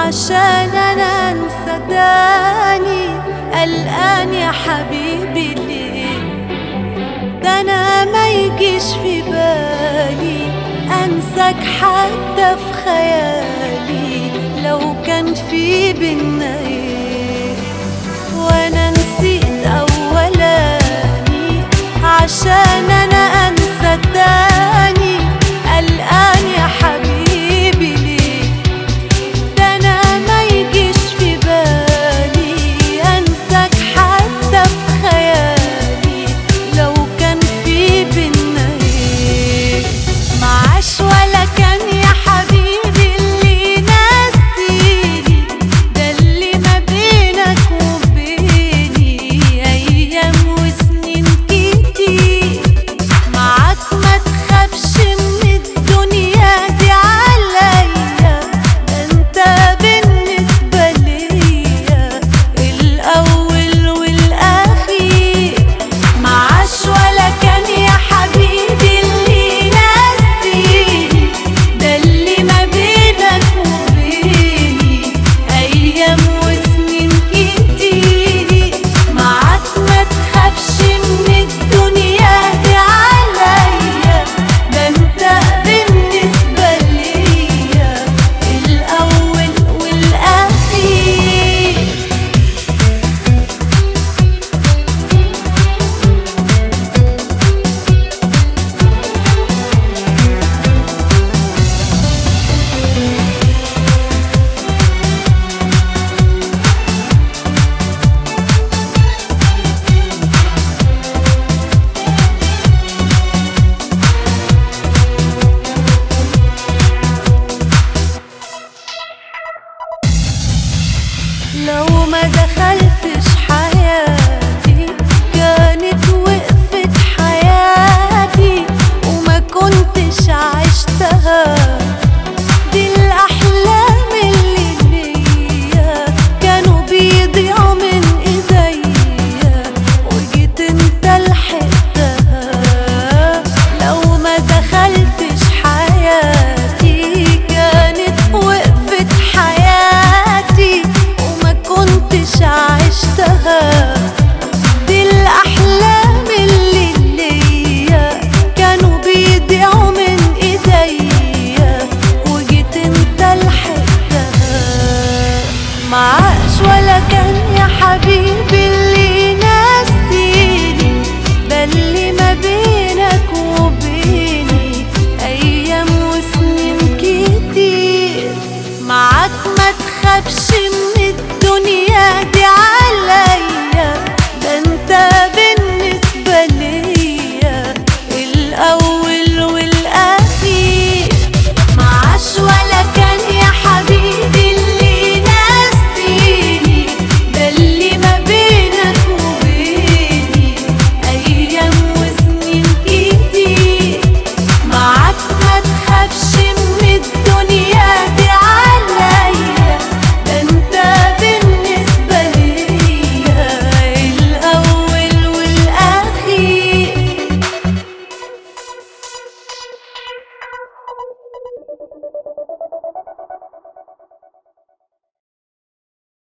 عشان انا انسى تاني قلقان يا حبيبي ليه ده انا ما يجيش في بالي انساك حتى في خيالي لو كان في بينا ايه وانا نسيت اولاني عشان انا انسى تاني قلقان يا حبيبي ليه ده انا ما يجيش في بالي انساك حتى في خيالي لو كان في بينا ايه معاش ولا كان يا حبيبي اللي نسيني ده اللي ما بينك وبيني ايام وسنين كتير معاك ما تخافش من الدنيا دي عليا ده انت بالنسبة ليا الأول والأخير معاش ولا كان يا حبيبي اللي نسيني ده اللي ما بينك وبيني أيام وسنين كتير معاك ما تخافش من الدنيا دي عليا ده انت بالنسبة ليا الأول والأخير لو ما دخل